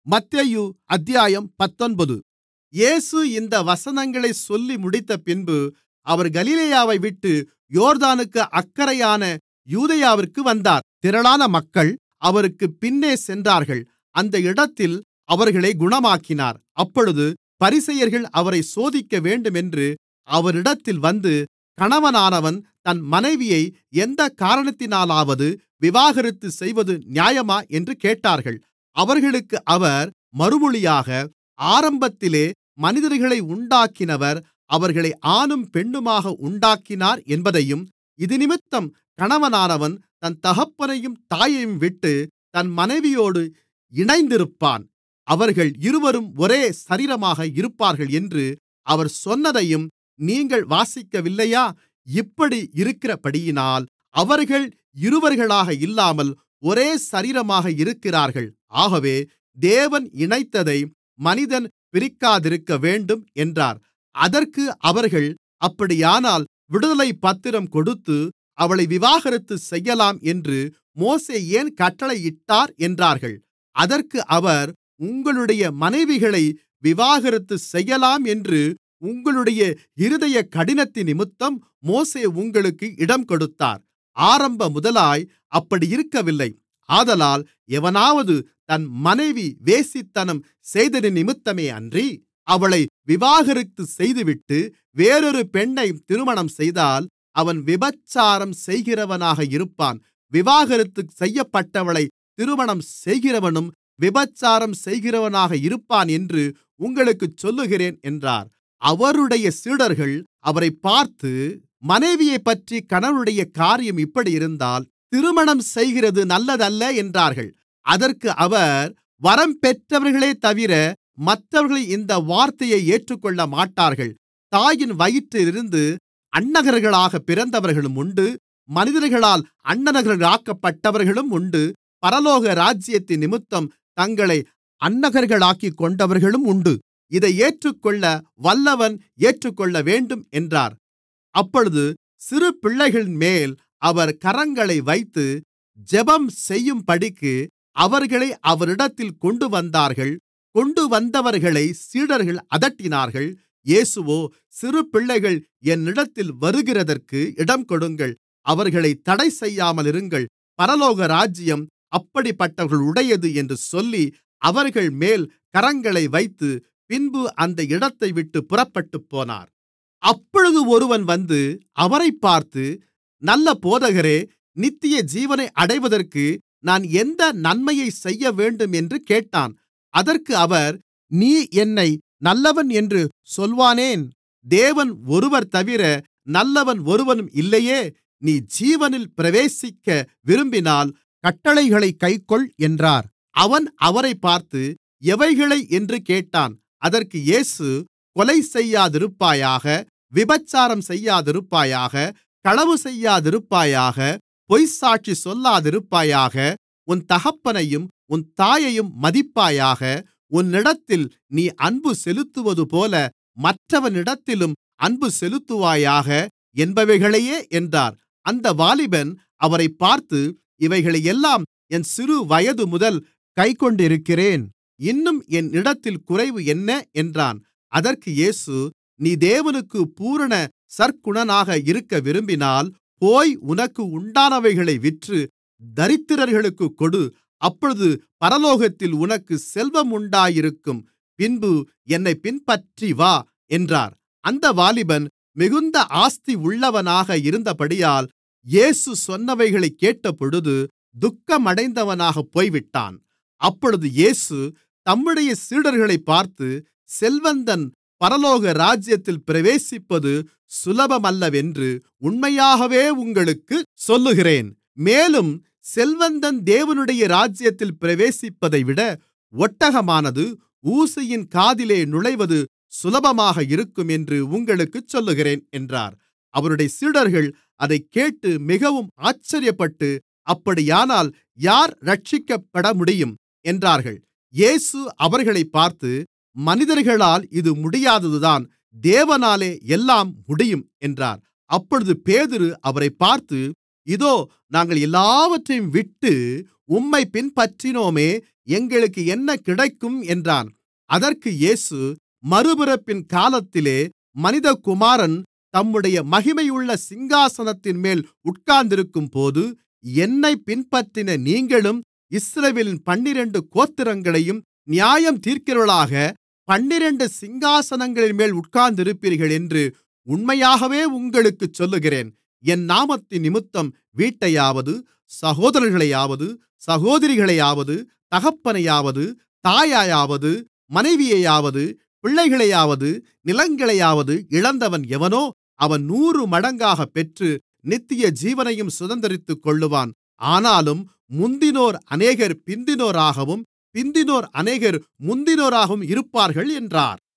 மத்தேயு அத்தியாயம் பத்தொன்பது இயேசு இந்த வசனங்களைச் சொல்லி முடித்தபின்பு அவர் கலிலேயாவைவிட்டு யோர்தானுக்கு அக்கரையான யூதேயாவிற்கு வந்தார் திரளான மக்கள் அவருக்குப் பின்னே சென்றார்கள் அந்த இடத்தில் அவர்களைக் குணமாக்கினார் அப்பொழுது பரிசேயர்கள் அவரைச் சோதிக்கவேண்டுமென்று அவரிடத்தில் வந்து கணவனானவன் தன் மனைவியை எந்தக் காரணத்தினாலாவது விவாகரத்து செய்வது நியாயமா என்று கேட்டார்கள் அவர்களுக்கு அவர் மறுமொழியாக ஆரம்பத்திலே மனிதர்களை உண்டாக்கினவர் அவர்களை ஆணும் பெண்ணுமாக உண்டாக்கினார் என்பதையும் இதினிமித்தம் கணவனானவன் தன் தகப்பனையும் தாயையும் விட்டு தன் மனைவியோடு இணைந்திருப்பான் அவர்கள் இருவரும் ஒரே சரீரமாக இருப்பார்கள் என்று அவர் சொன்னதையும் நீங்கள் வாசிக்கவில்லையா இப்படி இருக்கிறபடியினால் அவர்கள் இருவர்களாக இல்லாமல் ஒரே சரீரமாக இருக்கிறார்கள் ஆகவே தேவன் இணைத்ததை மனிதன் பிரிக்காதிருக்கவேண்டும் என்றார் அதற்கு அவர்கள் அப்படியானால் விடுதலைப் பத்திரம் கொடுத்து அவளை விவாகரத்து செய்யலாம் என்று மோசே ஏன் கட்டளையிட்டார் என்றார்கள் அதற்கு அவர் உங்களுடைய மனைவிகளை விவாகரத்து செய்யலாம் என்று உங்களுடைய இருதய கடினத்தினிமித்தம் மோசே உங்களுக்கு இடம் கொடுத்தார் ஆரம்பமுதலாய் அப்படி இருக்கவில்லை ஆதலால் எவனாவது தன் மனைவி வேசித்தனம் செய்ததினிமித்தமேயன்றி அவளை விவாகரத்து செய்துவிட்டு வேறொரு பெண்ணை திருமணம் செய்தால் அவன் விபசாரம் செய்கிறவனாக இருப்பான் விவாகரத்து செய்யப்பட்டவளை திருமணம் செய்கிறவனும் விபசாரம் செய்கிறவனாக இருப்பான் என்று உங்களுக்குச் சொல்லுகிறேன் என்றார் அவருடைய சீடர்கள் அவரைப் பார்த்து மனைவியைப்பற்றி கணவனுடைய காரியம் இப்படியிருந்தால் திருமணம் செய்கிறது நல்லதல்ல என்றார்கள் அதற்கு அவர் வரம் பெற்றவர்களே தவிர மற்றவர்கள் இந்த வார்த்தையை ஏற்றுக்கொள்ள மாட்டார்கள் தாயின் வயிற்றிலிருந்து அண்ணகர்களாக பிறந்தவர்களும் உண்டு மனிதர்களால் அண்ணனர்களாக்கப்பட்டவர்களும் உண்டு பரலோக ராஜ்யத்தின் நிமித்தம் தங்களை அண்ணகர்களாக்கிக் கொண்டவர்களும் உண்டு இதை ஏற்றுக்கொள்ள வல்லவன் ஏற்றுக்கொள்ள வேண்டும் என்றார் அப்பொழுது சிறு பிள்ளைகளின்மேல் அவர் கரங்களை வைத்து ஜெபம் செய்யும்படிக்கு அவர்களை அவரிடத்தில் கொண்டு வந்தார்கள் கொண்டு வந்தவர்களை சீடர்கள் அதட்டினார்கள் இயேசுவோ சிறு பிள்ளைகள் என்னிடத்தில் வருகிறதற்கு இடம் கொடுங்கள் அவர்களை தடை செய்யாமல் இருங்கள் பரலோக ராஜ்யம் அப்படிப்பட்டவர்களுடையது என்று சொல்லி அவர்கள் மேல் கரங்களை வைத்து பின்பு அந்த இடத்தை விட்டு புறப்பட்டுப்போனார் அப்பொழுது ஒருவன் வந்து அவரைப் பார்த்து நல்ல போதகரே நித்திய ஜீவனை அடைவதற்கு நான் எந்த நன்மையை செய்யவேண்டும் என்று கேட்டான் அதற்கு அவர் நீ என்னை நல்லவன் என்று சொல்வானேன் தேவன் ஒருவர் தவிர நல்லவன் ஒருவனும் இல்லையே நீ ஜீவனில் பிரவேசிக்க விரும்பினால் கட்டளைகளைக் கைக்கொள் என்றார் அவன் அவரைப் பார்த்து எவைகளை என்று கேட்டான் அதற்கு இயேசு கொலை செய்யாதிருப்பாயாக விபசாரம் செய்யாதிருப்பாயாக களவு செய்யாதிருப்பாயாக பொய்ச்சாட்சி சொல்லாதிருப்பாயாக உன் தகப்பனையும் உன் தாயையும் மதிப்பாயாக உன்னிடத்தில் நீ அன்பு செலுத்துவதுபோல மற்றவனிடத்திலும் அன்பு செலுத்துவாயாக என்பவைகளையே என்றார் அந்த வாலிபன் அவரைப் பார்த்து இவைகளையெல்லாம் என் சிறு வயது முதல் கைக்கொண்டிருக்கிறேன் இன்னும் என்னிடத்தில் குறைவு என்ன என்றான் அதற்கு இயேசு நீ தேவனுக்கு பூரண சற்குணனாக இருக்க விரும்பினால் போய் உனக்கு உண்டானவைகளை விற்று தரித்திரர்களுக்குக் கொடு அப்பொழுது பரலோகத்தில் உனக்கு செல்வம் உண்டாயிருக்கும் பின்பு என்னைப் பின்பற்றி வா என்றார் அந்த வாலிபன் மிகுந்த ஆஸ்தி உள்ளவனாக இருந்தபடியால் இயேசு சொன்னவைகளைக் கேட்டபொழுது துக்கமடைந்தவனாகப் போய்விட்டான் அப்பொழுது இயேசு தம்முடைய சீடர்களைப் பார்த்து செல்வந்தன் பரலோக ராஜ்யத்தில் பிரவேசிப்பது சுலபமல்லவென்று உண்மையாகவே உங்களுக்குச் சொல்லுகிறேன் மேலும் செல்வந்தன் தேவனுடைய ராஜ்யத்தில் பிரவேசிப்பதைவிட ஒட்டகமானது ஊசியின் காதிலே நுழைவது சுலபமாக இருக்கும் என்று உங்களுக்குச் சொல்லுகிறேன் என்றார் அவருடைய சீடர்கள் அதைக் கேட்டு மிகவும் ஆச்சரியப்பட்டு அப்படியானால் யார் இரட்சிக்கப்படமுடியும் என்றார்கள் இயேசு அவர்களைப் பார்த்து மனிதர்களால் இது முடியாததுதான் தேவனாலே எல்லாம் முடியும் என்றார் அப்பொழுது பேதுரு அவரைப் பார்த்து இதோ நாங்கள் எல்லாவற்றையும் விட்டு உம்மைப் பின்பற்றினோமே எங்களுக்கு என்ன கிடைக்கும் என்றான் அதற்கு இயேசு மறுபிறப்பின் காலத்திலே மனிதகுமாரன் தம்முடைய மகிமையுள்ள சிங்காசனத்தின்மேல் உட்கார்ந்திருக்கும்போது என்னைப் பின்பற்றின நீங்களும் இஸ்ரவேலின் பன்னிரண்டு கோத்திரங்களையும் நியாயந்தீர்க்கிறவர்களாக பன்னிரண்டு சிங்காசனங்களின்மேல் உட்கார்ந்திருப்பீர்கள் என்று உண்மையாகவே உங்களுக்குச் சொல்லுகிறேன் என் நாமத்தினிமித்தம் வீட்டையாவது சகோதரர்களையாவது சகோதரிகளையாவது தகப்பனையாவது தாயையாவது மனைவியையாவது பிள்ளைகளையாவது நிலங்களையாவது இழந்தவன் எவனோ அவன் நூறு மடங்காகப் பெற்று நித்திய ஜீவனையும் சுதந்தரித்துக்கொள்ளுவான் ஆனாலும் முந்தினோர் அநேகர் பிந்தினோராகவும் பிந்தினோர் அநேகர் முந்தினோராகவும் இருப்பார்கள் என்றார்